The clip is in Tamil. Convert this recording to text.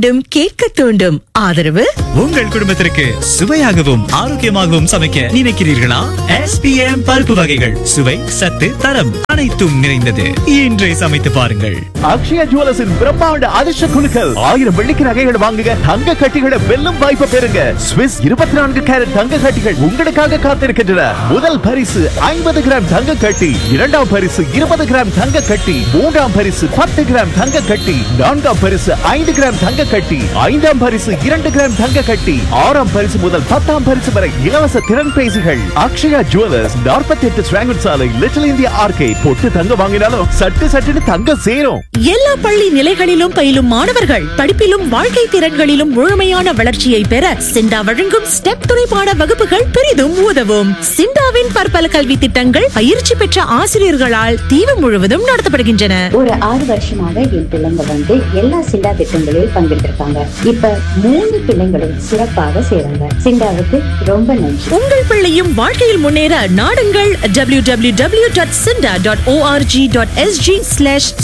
வேண்டும் கேட்க தூண்டும் ஆதரவு உங்கள் குடும்பத்திற்கு சுவையாகவும் ஆரோக்கியமாகவும் சமைக்க நினைக்கிறீர்களா SPM பருப்பு வகைகள் சுவை சத்து தரம் அனைத்தும் நிறைந்தது இன்றே சமைத்து பாருங்கள் அக்ஷயா ஜுவல்லர்ஸின் பிரம்மாண்ட அதிர்ஷ்ட குழுக்கள் ஆயிரம் வெள்ளிக்கு நகைகள் வாங்குங்க தங்க கட்டிகளை வெல்லும் வாய்ப்பை பெறுங்க ஸ்விஸ் இருபத்தி நான்கு கேரட் தங்க கட்டிகள் உங்களுக்காக காத்திருக்கின்றன முதல் பரிசு ஐம்பது கிராம் தங்க கட்டி இரண்டாம் பரிசு இருபது கிராம் தங்க கட்டி மூன்றாம் பரிசு பத்து கிராம் தங்க கட்டி நான்காம் பரிசு ஐந்து கிராம் தங்க கட்டி ஐந்தாம் பரிசு இரண்டு கிராம் தங்க கட்டி ஆறாம் பரிசு முதல் பத்தாம் பரிசு வரை இலவச திறன் பேசிகள் அக்ஷயா ஜுவல்லர்ஸ் நாற்பத்தி எட்டு ஸ்வாங்கன் சாலை லிட்டில் இந்தியா ஆர்கேட் பொட்டு தங்க வாங்கினாலும் சட்டு சட்டுன்னு தங்க சேரும் எல்லா பள்ளி நிலைகளிலும் பயிலும் மாணவர்கள் படிப்பிலும் வாழ்க்கை திறன்களிலும் முழுமையான வளர்ச்சியை பெற சிண்டா வழங்கும் ஸ்டெப் துணைப்பாட வகுப்புகள் பெரிதும் உதவும் சிண்டாவின் பற்பல கல்வி திட்டங்கள் பயிற்சி பெற்ற ஆசிரியர்களால் தீவு முழுவதும் நடத்தப்படுகின்றன ஒரு ஆறு வருஷமாக என் பிள்ளைங்க வந்து எல்லா சிண்டா திட்டங்களில் பங்கெடுத்திருக்காங்க இப்ப மூணு பிள்ளைங்களும் சிறப்பாக செய்றாங்க சிண்டாவுக்கு ரொம்ப நன்றி உங்கள் பிள்ளையும் வாழ்க்கையில் முன்னேற நாடுங்கள் W W W dot Sinda dot ORG dot SG slash